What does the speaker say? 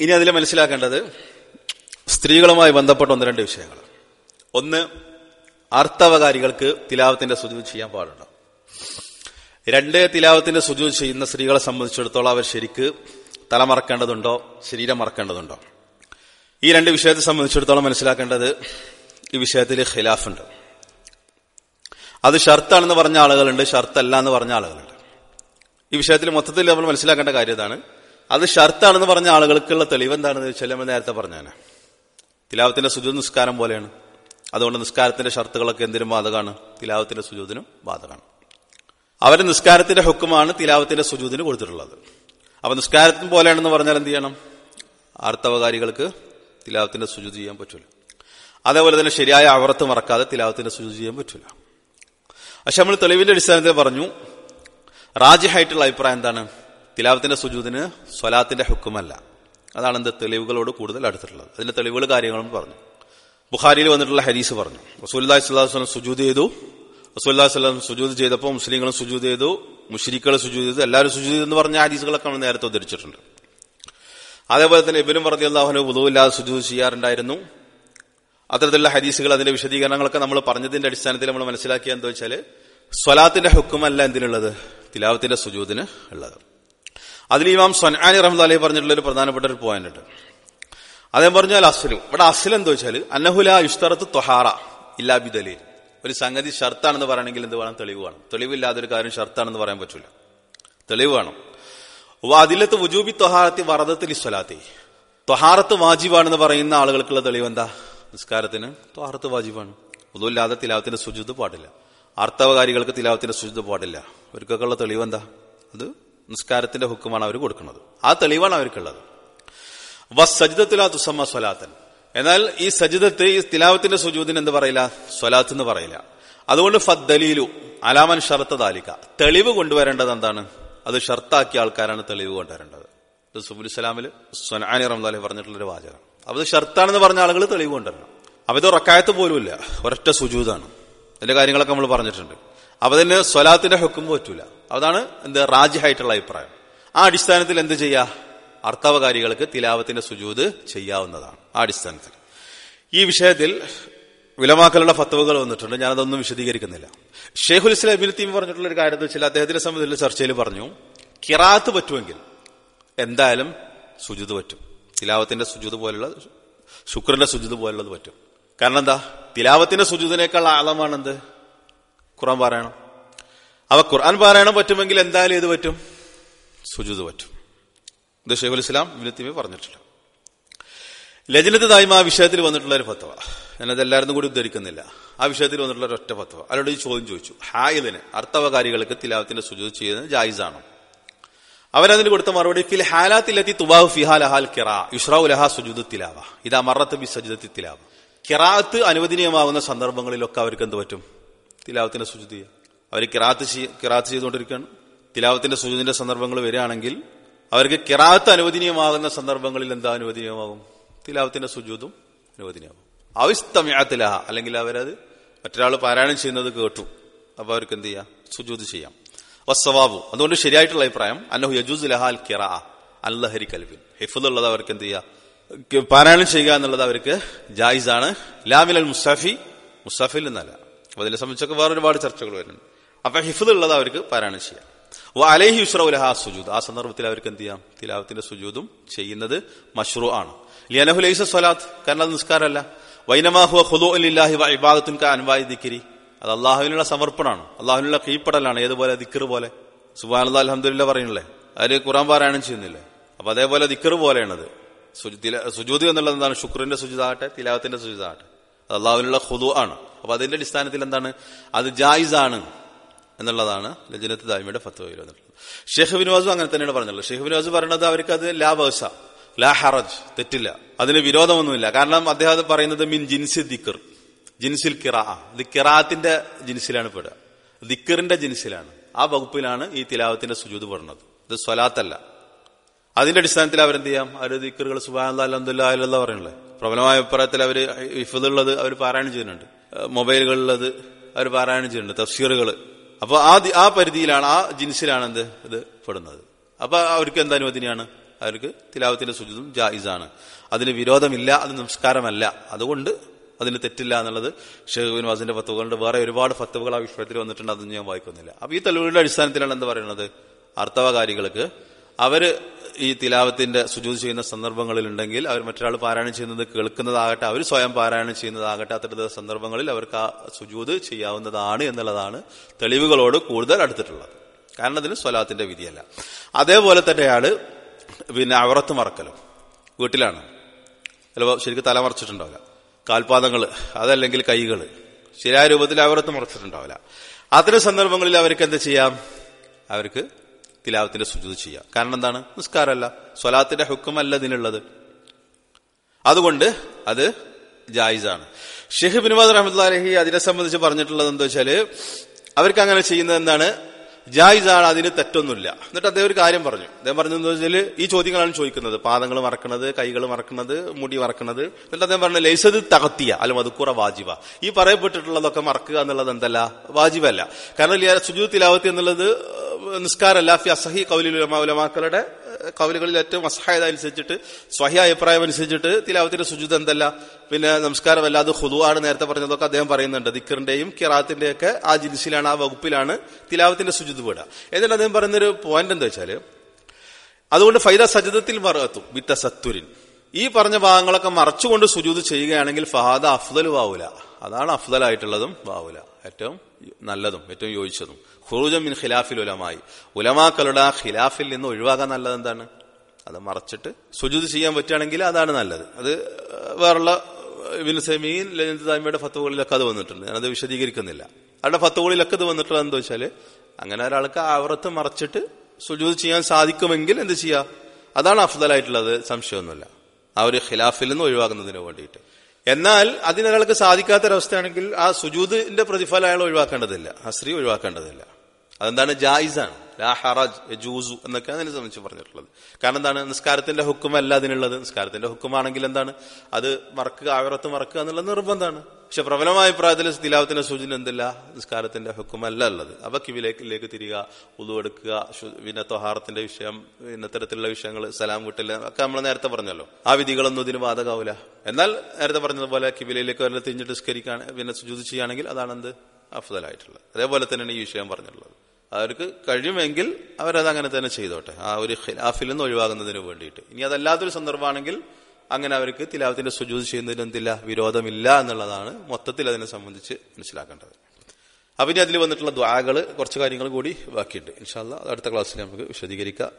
ഇനി അതിൽ മനസ്സിലാക്കേണ്ടത് സ്ത്രീകളുമായി ബന്ധപ്പെട്ട ഒന്ന് രണ്ട് വിഷയങ്ങൾ ഒന്ന് ആർത്തവകാരികൾക്ക് തിലാവത്തിന്റെ സുജൂത് ചെയ്യാൻ പാടുണ്ടോ രണ്ട് തിലാവത്തിന്റെ സുജൂത് ചെയ്യുന്ന സ്ത്രീകളെ സംബന്ധിച്ചിടത്തോളം അവർ ശരിക്ക് തല മറക്കേണ്ടതുണ്ടോ ശരീരം മറക്കേണ്ടതുണ്ടോ ഈ രണ്ട് വിഷയത്തെ സംബന്ധിച്ചിടത്തോളം മനസ്സിലാക്കേണ്ടത് ഈ വിഷയത്തിൽ ഖിലാഫുണ്ട് അത് ഷർത്താണെന്ന് പറഞ്ഞ ആളുകളുണ്ട് ഷർത്തല്ല എന്ന് പറഞ്ഞ ആളുകളുണ്ട് ഈ വിഷയത്തിൽ മൊത്തത്തിൽ നമ്മൾ മനസ്സിലാക്കേണ്ട കാര്യം ഇതാണ് അത് ഷർത്താണെന്ന് പറഞ്ഞ ആളുകൾക്കുള്ള തെളിവ് എന്താണെന്ന് വെച്ചാൽ നമ്മൾ നേരത്തെ പറഞ്ഞാണ് തിലാവത്തിന്റെ സുജൂത് നിസ്കാരം പോലെയാണ് അതുകൊണ്ട് നിസ്കാരത്തിന്റെ ഷർത്തുകളൊക്കെ എന്തിനും ബാധകമാണ് തിലാവത്തിന്റെ സുജൂതിനും ബാധകമാണ് അവർ നിസ്കാരത്തിന്റെ ഹുക്കുമാണ് തിലാവത്തിന്റെ സുജൂതിന് കൊടുത്തിട്ടുള്ളത് അപ്പൊ നിസ്കാരത്തിന് പോലെയാണെന്ന് പറഞ്ഞാൽ എന്ത് ചെയ്യണം ആർത്തവകാരികൾക്ക് തിലാവത്തിന്റെ സുജൂത് ചെയ്യാൻ പറ്റൂല അതേപോലെ തന്നെ ശരിയായ അവർത്ത് മറക്കാതെ തിലാവത്തിന്റെ സുജൂത് ചെയ്യാൻ പറ്റൂല പക്ഷെ നമ്മൾ തെളിവിന്റെ അടിസ്ഥാനത്തിൽ പറഞ്ഞു റാജിഹായിട്ടുള്ള അഭിപ്രായം എന്താണ് തിലാവത്തിന്റെ സുജൂതിന് സ്വലാത്തിന്റെ ഹുക്കുമല്ല അതാണ് എന്ത് തെളിവുകളോട് കൂടുതൽ അടുത്തിട്ടുള്ളത് അതിന്റെ തെളിവുകൾ കാര്യങ്ങളും പറഞ്ഞു ബുഖാരിയിൽ വന്നിട്ടുള്ള ഹരീസ് പറഞ്ഞു റസൂല്ലാഹി സ്വലാഹു സുജൂത് ചെയ്തു റസൂല്ലാഹി സ്വലാം സുജൂത് ചെയ്തപ്പോൾ മുസ്ലിങ്ങളും സുജൂത് ചെയ്തു മുഷരിക്കൾ സുജൂത് ചെയ്തു എല്ലാവരും സുജൂത് എന്ന് പറഞ്ഞ ഹരീസുകളൊക്കെ നമ്മൾ നേരത്തെ ഉദ്ധരിച്ചിട്ടുണ്ട് അതേപോലെ തന്നെ ഇബിനും പറഞ്ഞ അള്ളാഹുന് ഉദവില്ലാതെ സുജൂത് ചെയ്യാറുണ്ടായിരുന്നു അത്തരത്തിലുള്ള ഹദീസുകൾ അതിന്റെ വിശദീകരണങ്ങളൊക്കെ നമ്മൾ പറഞ്ഞതിന്റെ അടിസ്ഥാനത്തിൽ നമ്മൾ മനസ്സിലാക്കിയ എന്താ വെച്ചാൽ സ്വലാത്തിന്റെ ഹുക്കുമല്ല എന്തിനുള്ളത് തിലാവത്തിന്റെ സുജൂതിന് ഉള്ളത് അതിൽ ഇമാം സൊനാനി റഹ്മദ് പറഞ്ഞിട്ടുള്ള ഒരു പ്രധാനപ്പെട്ട ഒരു പോയിന്റ് ഉണ്ട് അദ്ദേഹം പറഞ്ഞാൽ അസ്ലു ഇവിടെ അസ്ലം എന്താ വെച്ചാൽ അന്നഹുല യുസ്തറത്ത് തൊഹാറ ഇല്ലാ ബിദലീൽ ഒരു സംഗതി ഷർത്താണെന്ന് പറയണമെങ്കിൽ എന്ത് വേണം തെളിവ് വേണം തെളിവില്ലാതെ ഒരു കാര്യം ഷർത്താണെന്ന് പറയാൻ പറ്റില്ല തെളിവ് വേണം അതിലത്ത് വുജൂബി തൊഹാറത്തി വറദത്തിൽ സ്വലാത്തി തൊഹാറത്ത് വാജിബാണെന്ന് പറയുന്ന ആളുകൾക്കുള്ള തെളിവ് എന്താ നിസ്കാരത്തിന് തൊഹാറത്ത് വാജിബാണ് ഒന്നുമില്ലാതെ തിലാവത്തിന്റെ സുജുത് പാടില്ല ആർത്തവകാരികൾക്ക് തിലാവത്തിന്റെ സുജുത് പാടില്ല അവർക്കൊക്കെയുള്ള തെളിവ് എന്താ അത് നിസ്കാരത്തിന്റെ ഹുക്കുമാണ് അവർ കൊടുക്കുന്നത് ആ തെളിവാണ് അവർക്കുള്ളത് വസ് സജിദത്തിലാ തുസമ്മ സ്വലാത്തൻ എന്നാൽ ഈ സജിദത്ത് ഈ തിലാവത്തിന്റെ സുജൂദിന് എന്ത് പറയില്ല സ്വലാത്ത് എന്ന് പറയില്ല അതുകൊണ്ട് ഫദ്ദലീലു അലാമൻ ഷർത്ത് താലിക്ക തെളിവ് കൊണ്ടുവരേണ്ടത് എന്താണ് അത് ഷർത്താക്കിയ ആൾക്കാരാണ് തെളിവ് കൊണ്ടുവരേണ്ടത് ഇത് സുബുലുസലാമിൽ സൊനാനി റംദാലി പറഞ്ഞിട്ടുള്ളൊരു വാചകം അപ്പൊ ഇത് ഷർത്താണെന്ന് പറഞ്ഞ ആളുകൾ തെളിവ് കൊണ്ടുവരണം അപ്പൊ ഇത് റക്കായത്ത് പോലുമില്ല ഒരൊറ്റ സുജൂതാണ് അതിന്റെ കാര്യങ്ങളൊക്കെ നമ്മൾ പറഞ്ഞിട്ടുണ്ട് അപ്പൊ അതിന് സ്വലാത്തിന്റെ ഹുക്കും പറ്റൂല അതാണ് എന്ത് റാജിഹായിട്ടുള്ള അഭിപ്രായം ആ അടിസ്ഥാനത്തിൽ എന്ത് ചെയ്യാ അർത്ഥവകാരികൾക്ക് തിലാവത്തിന്റെ സുജൂത് ചെയ്യാവുന്നതാണ് ആ അടിസ്ഥാനത്തിൽ ഈ വിഷയത്തിൽ വിലമാക്കലുള്ള ഫത്തവകൾ വന്നിട്ടുണ്ട് ഞാനതൊന്നും വിശദീകരിക്കുന്നില്ല ഷെയ്ഖുൽ ഇസ്ലാം ഇബിൻ തീം പറഞ്ഞിട്ടുള്ള ഒരു കാര്യത്തിൽ വെച്ചാൽ അദ്ദേഹത്തിന്റെ സംബന്ധിച്ചുള്ള ചർച്ചയിൽ പറഞ്ഞു കിറാത്ത് പറ്റുമെങ്കിൽ എന്തായാലും സുജുത് പറ്റും തിലാവത്തിന്റെ സുജുത് പോലുള്ള ശുക്രന്റെ സുജുത് പോലുള്ളത് പറ്റും കാരണം എന്താ തിലാവത്തിന്റെ സുജുതിനേക്കാൾ ആളമാണ് എന്ത് ഖുറാൻ പാരായണം അവ ഖുർആൻ പാരായണം പറ്റുമെങ്കിൽ എന്തായാലും ഇത് പറ്റും സുജുത് പറ്റും ഇത് ഷെയ്ഖുൽ ഇസ്ലാം ഇബിൻ പറഞ്ഞിട്ടില്ല ലജനത്ത് തായ്മ ആ വിഷയത്തിൽ വന്നിട്ടുള്ള ഒരു ഫത്വ ഞാനത് എല്ലാവരും കൂടി ഉദ്ധരിക്കുന്നില്ല ആ വിഷയത്തിൽ വന്നിട്ടുള്ള ഒരു ഒറ്റ ഫത്വ അവരോട് ഈ ചോദ്യം ചോദിച്ചു ഹായിദിന് അർത്ഥവകാരികൾക്ക് തിലാവത്തിന്റെ സുജൂത് ചെയ്യുന്നത് ജായിസാണോ അവരതിന് കൊടുത്ത മറുപടി ഫിൽ ഹാലാത്തിലെത്തി തുബാഹു ഫിഹാൽ അഹാൽ കിറ യുഷ്റാഉ ലഹ സുജൂദ് തിലാവ ഇതാ മറത്ത് ബി സജിദത്തി തിലാവ കിറാത്ത് അനുവദനീയമാകുന്ന സന്ദർഭങ്ങളിലൊക്കെ അവർക്ക് എന്ത് പറ്റും തിലാവത്തിന്റെ സുജുത് ചെയ്യാം അവർ കിറാത്ത് കിറാത്ത് ചെയ്തുകൊണ്ടിരിക്കുകയാണ് തിലാവത്തിന്റെ സുജുദിന്റെ സന്ദർഭങ്ങൾ വരികയാണെങ്കിൽ അവർക്ക് കിറാത്ത് അനുവദനീയമാകുന്ന സന്ദർഭങ്ങളിൽ എന്താ അനുവദനീയമാകും തിലാവത്തിന്റെ സുജൂതും അനുവദനീയമാകും അവിസ്തമ്യാത്തിലഹ അല്ലെങ്കിൽ അവരത് മറ്റൊരാൾ പാരായണം ചെയ്യുന്നത് കേട്ടു അപ്പൊ അവർക്ക് എന്ത് ചെയ്യാം സുജൂത് ചെയ്യാം വസ്സവാബു അതുകൊണ്ട് ശരിയായിട്ടുള്ള അഭിപ്രായം അന്നഹു യജൂസ് ലഹാൽ കിറ അല്ലഹരി കൽവിൻ ഹിഫുദ് ഉള്ളത് അവർക്ക് എന്ത് ചെയ്യുക പാരായണം ചെയ്യുക എന്നുള്ളത് അവർക്ക് ജായിസാണ് ലാമിൽ അൽ മുസ്താഫി മുസ്താഫിൽ എന്നല്ല അപ്പൊ അതിനെ സംബന്ധിച്ചൊക്കെ വേറെ ഒരുപാട് ചർച്ചകൾ വരുന്നുണ്ട് അപ്പൊ ഹിഫുദ് ഉള്ളത് അവർക്ക് പാരായണം ചെയ്യാം ഓ അലേഹി യുഷ്റൗലഹ സുജൂദ് ആ സന്ദർഭത്തിൽ അവർക്ക് എന്ത് ചെയ്യാം തിലാവത്തിന്റെ സുജൂദും ചെയ്യുന്നത് മഷ്റൂ ആണ് ലിയനഹു ലൈസ സ്വലാത്ത് കാരണം അത് നിസ്കാരമല്ല വൈനമാഹു ഹുദു അലില്ലാഹി ഇബാദത്തുൻ ക അൻവായി ദിക്കിരി അത് അള്ളാഹുവിനുള്ള സമർപ്പണമാണ് അള്ളാഹുവിനുള്ള കീഴ്പ്പെടലാണ് ഏതുപോലെ ദിക്കർ പോലെ സുബാൻ അല്ലാ അലഹമില്ല പറയുന്നില്ലേ അതിന് ഖുറാൻ പാരായണം ചെയ്യുന്നില്ലേ അപ്പൊ അതേപോലെ ദിക്കർ പോലെയാണത് സുജൂതി എന്നുള്ളത് എന്താണ് ശുക്രന്റെ സുജിതാകട്ടെ തിലാവത്തിന്റെ സുജിതാകട്ടെ അത് അള്ളാഹുവിനുള്ള ഹുദു ആണ് അപ്പൊ അതിന്റെ അടിസ്ഥാനത്തിൽ എന്താണ് അത് ജായിസ് ആണ് എന്നുള്ളതാണ് ലജനത്ത് ദായ്മയുടെ ഫത്വയിൽ വന്നിട്ടുള്ളത് ഷെയ്ഖ് ബിൻവാസും അങ്ങനെ തന്നെയാണ് പറഞ്ഞുള്ളത് ഷെയ്ഖ് ബിൻവാസ് പറയുന്നത് അവർക്ക് അത് ലാ ബൗസ ലാ ഹറജ് തെറ്റില്ല അതിന് വിരോധമൊന്നുമില്ല കാരണം അദ്ദേഹം അത് പറയുന്നത് മിൻ ജിൻസി ദിക്കർ ജിൻസിൽ കിറാ ഇത് കിറാത്തിന്റെ ജിൻസിലാണ് പെടുക ദിക്കറിന്റെ ജിൻസിലാണ് ആ വകുപ്പിലാണ് ഈ തിലാവത്തിന്റെ സുജൂത് പെടുന്നത് ഇത് സ്വലാത്തല്ല അതിന്റെ അടിസ്ഥാനത്തിൽ അവരെന്ത് ചെയ്യാം അവർ ദിക്കറുകൾ സുബാന അലഹദില്ല അല്ല പറയണല്ലേ പ്രബലമായ അഭിപ്രായത്തിൽ അവർ ഇഫതുള്ളത് അവർ പാരായണം ചെയ്യുന്നുണ്ട് മൊബൈലുകളിലത് അവർ പാരായണം ചെയ്യുന്നുണ്ട് തഫ്സീറുകൾ അപ്പൊ ആ ആ പരിധിയിലാണ് ആ ജിൻസിലാണ് എന്ത് ഇത് പെടുന്നത് അപ്പൊ അവർക്ക് എന്ത് അനുവദനീയാണ് അവർക്ക് തിലാവത്തിന്റെ സുജുതും ജായിസാണ് അതിന് വിരോധമില്ല അത് നമസ്കാരമല്ല അതുകൊണ്ട് അതിന് തെറ്റില്ല എന്നുള്ളത് ഷെഹുബിൻ വാസിന്റെ ഫത്തുകളുണ്ട് വേറെ ഒരുപാട് ഫത്തുകൾ ആ വിഷയത്തിൽ വന്നിട്ടുണ്ട് അതൊന്നും ഞാൻ വായിക്കുന്നില്ല അപ്പൊ ഈ തെളിവുകളുടെ അടിസ്ഥാനത്തിലാണ് എന്താ പറയുന്നത് അർത്ഥവകാരികൾക്ക് അവര് ഈ തിലാവത്തിന്റെ സുജൂത് ചെയ്യുന്ന സന്ദർഭങ്ങളിൽ ഉണ്ടെങ്കിൽ അവർ മറ്റൊരാൾ പാരായണം ചെയ്യുന്നത് കേൾക്കുന്നതാകട്ടെ അവർ സ്വയം പാരായണം ചെയ്യുന്നതാകട്ടെ അത്തരത്തിലുള്ള സന്ദർഭങ്ങളിൽ അവർക്ക് ആ സുജൂത് ചെയ്യാവുന്നതാണ് എന്നുള്ളതാണ് തെളിവുകളോട് കൂടുതൽ അടുത്തിട്ടുള്ളത് കാരണം അതിന് സ്വലാത്തിന്റെ വിധിയല്ല അതേപോലെ തന്നെയാണ് പിന്നെ അവറത്ത് മറക്കലും വീട്ടിലാണ് ചിലപ്പോൾ ശരിക്കും തല മറച്ചിട്ടുണ്ടാവില്ല കാൽപാദങ്ങൾ അതല്ലെങ്കിൽ കൈകൾ ശരിയായ രൂപത്തിൽ അവരത്ത് മറച്ചിട്ടുണ്ടാവില്ല അത്തരം സന്ദർഭങ്ങളിൽ അവർക്ക് എന്ത് ചെയ്യാം അവർക്ക് തിലാവത്തിന്റെ സുജൂത് ചെയ്യാം കാരണം എന്താണ് നിസ്കാരമല്ല സ്വലാത്തിന്റെ ഹുക്കുമല്ല ഇതിനുള്ളത് അതുകൊണ്ട് അത് ജായിസാണ് ഷെയ്ഖ് ബിൻവാദ് റഹ്മത്തുല്ലാഹി അതിനെ സംബന്ധിച്ച് പറഞ്ഞിട്ടുള്ളത് എന്താ വെച്ചാല് അവർക്ക് അങ്ങനെ ചെയ്യുന്നത് എന്താണ് ജായിസാണ് അതിന് തെറ്റൊന്നുമില്ല എന്നിട്ട് അദ്ദേഹം ഒരു കാര്യം പറഞ്ഞു അദ്ദേഹം പറഞ്ഞതെന്ന് വെച്ചാൽ ഈ ചോദ്യങ്ങളാണ് ചോദിക്കുന്നത് പാദങ്ങൾ മറക്കണത് കൈകൾ മറക്കണത് മുടി മറക്കണത് എന്നിട്ട് അദ്ദേഹം പറഞ്ഞു ലൈസത് തകത്തിയ അല്ല മതുക്കുറ വാജിബ ഈ പറയപ്പെട്ടിട്ടുള്ളതൊക്കെ മറക്കുക എന്നുള്ളത് എന്തല്ല വാജിബല്ല കാരണം സുജു തിലാവത്തി എന്നുള്ളത് നിസ്കാരല്ല ഫി അസഹി കൗലിൽ ഉലമാക്കളുടെ കൗലുകളിൽ ഏറ്റവും അസഹായതനുസരിച്ചിട്ട് സ്വഹി അഭിപ്രായം അനുസരിച്ചിട്ട് തിലാവത്തിന്റെ സുജുത് എന്തല്ല പിന്നെ നമസ്കാരമല്ല അത് ഹുദുവാണ് നേരത്തെ പറഞ്ഞതൊക്കെ അദ്ദേഹം പറയുന്നുണ്ട് ദിക്കറിന്റെയും കിറാത്തിന്റെയും ഒക്കെ ആ ജിൻസിലാണ് ആ വകുപ്പിലാണ് തിലാവത്തിന്റെ സുജുത് വീടുക എന്നിട്ട് അദ്ദേഹം പറയുന്നൊരു പോയിന്റ് എന്താ വെച്ചാല് അതുകൊണ്ട് ഫൈദ സജിതത്തിൽ മറത്തും വിത്ത സത്തുരിൻ ഈ പറഞ്ഞ ഭാഗങ്ങളൊക്കെ മറച്ചുകൊണ്ട് സുജൂത് ചെയ്യുകയാണെങ്കിൽ ഫഹാദ അഫ്ദൽ വാവൂല അതാണ് അഫ്ദലായിട്ടുള്ളതും വാവൂല ഏറ്റവും നല്ലതും ഏറ്റവും യോജിച്ചതും ഖുറൂജം മിൻ ഖിലാഫിൽ ഉലമായി ഉലമാക്കളുടെ ആ ഖിലാഫിൽ നിന്ന് ഒഴിവാകാൻ നല്ലത് എന്താണ് അത് മറച്ചിട്ട് സുജൂത് ചെയ്യാൻ പറ്റുകയാണെങ്കിൽ അതാണ് നല്ലത് അത് വേറുള്ള വിനുസമീൻ ലജന്തായ്മയുടെ ഫത്തുകളിലൊക്കെ അത് വന്നിട്ടുണ്ട് ഞാനത് വിശദീകരിക്കുന്നില്ല അവരുടെ ഫത്തുകളിലൊക്കെ ഇത് വന്നിട്ടുള്ളത് എന്താ വെച്ചാല് അങ്ങനെ ഒരാൾക്ക് ആവറത്ത് മറച്ചിട്ട് സുജൂത് ചെയ്യാൻ സാധിക്കുമെങ്കിൽ എന്ത് ചെയ്യാം അതാണ് അഫ്ദലായിട്ടുള്ളത് സംശയമൊന്നുമില്ല ആ ഒരു ഖിലാഫിൽ നിന്ന് ഒഴിവാക്കുന്നതിന് വേണ്ടിയിട്ട് എന്നാൽ അതിനൊരാൾക്ക് സാധിക്കാത്തൊരവസ്ഥയാണെങ്കിൽ ആ സുജൂദിന്റെ പ്രതിഫലം അയാൾ ഒഴിവാക്കേണ്ടതില്ല ആ സ്ത്രീ ഒഴിവാക്കേണ്ടതില്ല അതെന്താണ് ജായിസാണ് ലാ ഹറാജ് ജൂസു എന്നൊക്കെ അതിനെ സംബന്ധിച്ച് പറഞ്ഞിട്ടുള്ളത് കാരണം എന്താണ് നിസ്കാരത്തിന്റെ ഹുക്കുമല്ല അതിനുള്ളത് നിസ്കാരത്തിന്റെ ഹുക്കുമാണെങ്കിൽ എന്താണ് അത് മറക്കുക ആവറത്ത് മറക്കുക എന്നുള്ളത് നിർബന്ധമാണ് പക്ഷെ പ്രബലമായ അഭിപ്രായത്തിൽ തിലാവത്തിന്റെ സൂചന എന്തില്ല നിസ്കാരത്തിന്റെ ഹുക്കുമല്ല ഉള്ളത് അപ്പൊ കിവിലേക്കിലേക്ക് തിരിക ഉതു എടുക്കുക പിന്നെ തൊഹാറത്തിന്റെ വിഷയം പിന്നെ ഇത്തരത്തിലുള്ള വിഷയങ്ങൾ സലാം വീട്ടില് ഒക്കെ നമ്മൾ നേരത്തെ പറഞ്ഞല്ലോ ആ വിധികളൊന്നും ഇതിന് ബാധകാവൂല എന്നാൽ നേരത്തെ പറഞ്ഞതുപോലെ കിവിലയിലേക്ക് വല്ല തിരിഞ്ഞിട്ട് നിസ്കരിക്കാൻ പിന്നെ സുജൂത് ചെയ്യുകയാണെങ്കിൽ അതാണ് എന്ത് അഫ്ദലായിട്ടുള്ളത് അതേപോലെ തന്നെയാണ് ഈ വിഷയം പറഞ്ഞിട്ടുള്ളത് അവർക്ക് കഴിയുമെങ്കിൽ അവരത് അങ്ങനെ തന്നെ ചെയ്തോട്ടെ ആ ഒരു ഖിലാഫിൽ നിന്ന് ഒഴിവാകുന്നതിന് വേണ്ടിയിട്ട് ഇനി അതല്ലാത്തൊരു സന്ദർഭമാണെങ്കിൽ അങ്ങനെ അവർക്ക് തിലാവത്തിന്റെ സുജൂത് ചെയ്യുന്നതിന് എന്തില്ല വിരോധമില്ല എന്നുള്ളതാണ് മൊത്തത്തിൽ അതിനെ സംബന്ധിച്ച് മനസ്സിലാക്കേണ്ടത് അപ്പൊ ഇനി അതിൽ വന്നിട്ടുള്ള ദ്വാകള് കുറച്ച് കാര്യങ്ങൾ കൂടി ബാക്കിയുണ്ട് ഇൻഷാല്ല അടുത്ത ക്ലാസ്സിൽ നമുക്ക് വിശദീകരിക്കാം